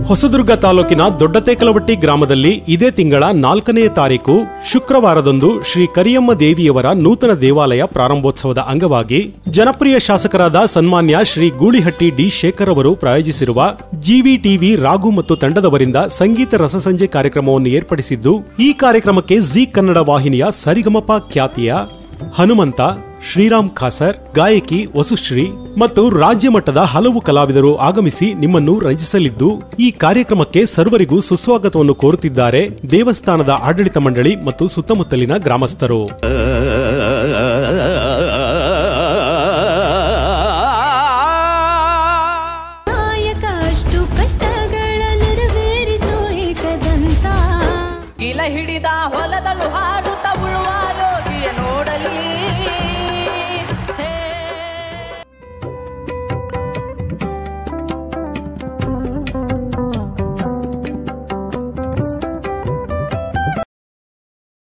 ಹೊಸದುರ್ಗ ತಾಲೂಕಿನ ದೊಡ್ಡತೇಕಲವಟ್ಟಿ ಗ್ರಾಮದಲ್ಲಿ ಇದೇ ತಿಂಗಳ ನಾಲ್ಕನೇ ತಾರೀಕು ಶುಕ್ರವಾರದಂದು ಶ್ರೀ ಕರಿಯಮ್ಮ ದೇವಿಯವರ ನೂತನ ದೇವಾಲಯ ಪ್ರಾರಂಭೋತ್ಸವದ ಅಂಗವಾಗಿ ಜನಪ್ರಿಯ ಶಾಸಕರಾದ ಸನ್ಮಾನ್ಯ ಶ್ರೀ ಗೂಳಿಹಟ್ಟಿ ಡಿ ಶೇಖರ್ ಅವರು ಪ್ರಾಯೋಜಿಸಿರುವ ಜಿವಿ ಟಿವಿ ರಾಘು ಮತ್ತು ತಂಡದವರಿಂದ ಸಂಗೀತ ರಸಸಂಜೆ ಕಾರ್ಯಕ್ರಮವನ್ನು ಏರ್ಪಡಿಸಿದ್ದು ಈ ಕಾರ್ಯಕ್ರಮಕ್ಕೆ ಜಿ ಕನ್ನಡ ವಾಹಿನಿಯ ಸರಿಗಮಪ ಖ್ಯಾತಿಯ ಹನುಮಂತ ಶ್ರೀರಾಮ್ ಖಾಸರ್ ಗಾಯಕಿ ವಸುಶ್ರೀ ಮತ್ತು ರಾಜ್ಯ ಮಟ್ಟದ ಹಲವು ಕಲಾವಿದರು ಆಗಮಿಸಿ ನಿಮ್ಮನ್ನು ರಂಜಿಸಲಿದ್ದು ಈ ಕಾರ್ಯಕ್ರಮಕ್ಕೆ ಸರ್ವರಿಗೂ ಸುಸ್ವಾಗತವನ್ನು ಕೋರುತ್ತಿದ್ದಾರೆ ದೇವಸ್ಥಾನದ ಆಡಳಿತ ಮಂಡಳಿ ಮತ್ತು ಸುತ್ತಮುತ್ತಲಿನ ಗ್ರಾಮಸ್ಥರು